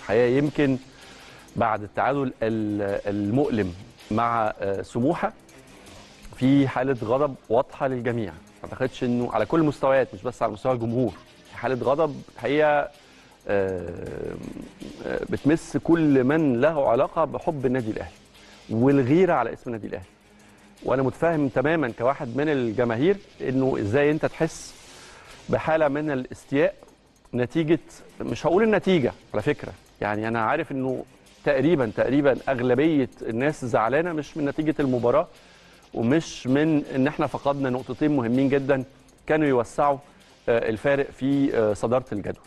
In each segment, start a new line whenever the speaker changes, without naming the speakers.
الحقيقه يمكن بعد التعادل ال- المؤلم مع آه، سموحه في حاله غضب واضحه للجميع ما اعتقدش انه على كل المستويات مش بس على مستوى الجمهور في حاله غضب الحقيقه آه، آه، بتمس كل من له علاقه بحب النادي الاهلي والغيره على اسم النادي الاهلي وانا متفاهم تماما كواحد من الجماهير انه ازاي انت تحس بحاله من الاستياء نتيجه مش هقول النتيجه على فكره يعني انا عارف انه تقريبا تقريبا اغلبيه الناس زعلانه مش من نتيجه المباراه ومش من ان احنا فقدنا نقطتين مهمين جدا كانوا يوسعوا آه، الفارق في آه، صداره الجدول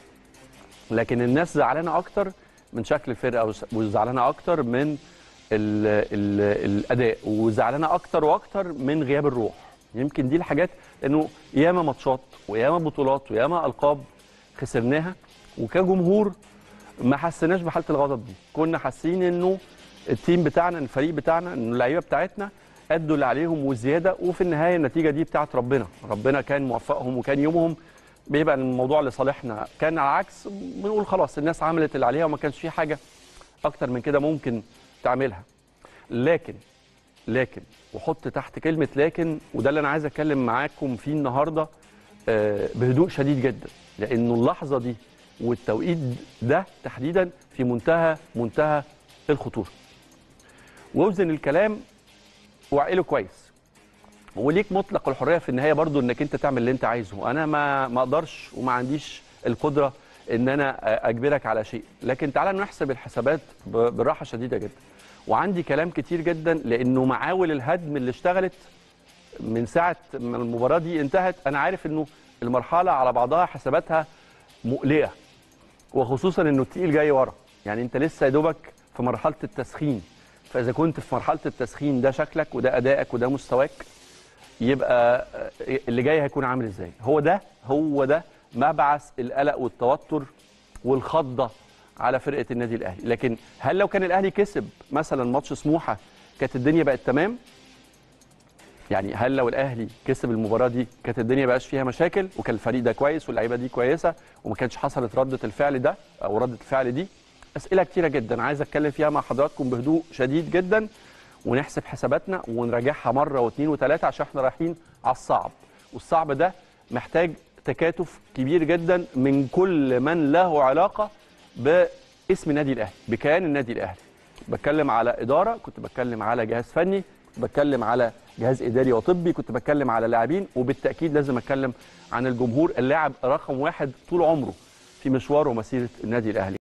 لكن الناس زعلانه اكتر من شكل الفرقه وز- وزعلانه اكتر من ال ال الاداء وزعلانه اكتر واكتر من غياب الروح يمكن دي الحاجات لانه ياما ماتشات وياما بطولات وياما القاب خسرناها وكجمهور ما حسيناش بحاله الغضب دي كنا حاسين انه التيم بتاعنا الفريق بتاعنا انه اللعيبه بتاعتنا ادوا اللي عليهم وزياده وفي النهايه النتيجه دي بتاعت ربنا ربنا كان موفقهم وكان يومهم بيبقى الموضوع لصالحنا كان على العكس بنقول خلاص الناس عملت اللي عليها وما كانش في حاجه اكتر من كده ممكن تعملها لكن لكن وحط تحت كلمه لكن وده اللي انا عايز اتكلم معاكم فيه النهارده آه، بهدوء شديد جدا لانه اللحظه دي والتوقيت ده تحديدا في منتهى منتهى الخطوره واوزن الكلام وعقله كويس وليك مطلق الحريه في النهايه برضو انك انت تعمل اللي انت عايزه انا ما ما اقدرش وما عنديش القدره ان انا اجبرك على شيء لكن تعالى نحسب الحسابات ب- بالراحه شديده جدا وعندي كلام كتير جدا لانه معاول الهدم اللي اشتغلت من ساعه ما المباراه دي انتهت انا عارف انه المرحله على بعضها حساباتها مقلقه وخصوصا انه التقيل جاي ورا يعني انت لسه يا دوبك في مرحله التسخين فاذا كنت في مرحله التسخين ده شكلك وده ادائك وده مستواك يبقى آه، اللي جاي هيكون عامل ازاي هو ده هو ده مبعث القلق والتوتر والخضه على فرقه النادي الاهلي لكن هل لو كان الاهلي كسب مثلا ماتش سموحه كانت الدنيا بقت تمام يعني هل لو الاهلي كسب المباراه دي كانت الدنيا بقاش فيها مشاكل وكان الفريق ده كويس واللعيبه دي كويسه وما كانش حصلت رده الفعل ده او رده الفعل دي اسئله كتيره جدا عايز اتكلم فيها مع حضراتكم بهدوء شديد جدا ونحسب حساباتنا ونراجعها مره واثنين وثلاثه عشان احنا رايحين على الصعب والصعب ده محتاج تكاتف كبير جدا من كل من له علاقه باسم النادي الاهلي بكيان النادي الاهلي بتكلم على اداره كنت بتكلم على جهاز فني كنت بتكلم على جهاز اداري وطبي كنت بتكلم على لاعبين وبالتاكيد لازم اتكلم عن الجمهور اللاعب رقم واحد طول عمره في مشواره ومسيره النادي الاهلي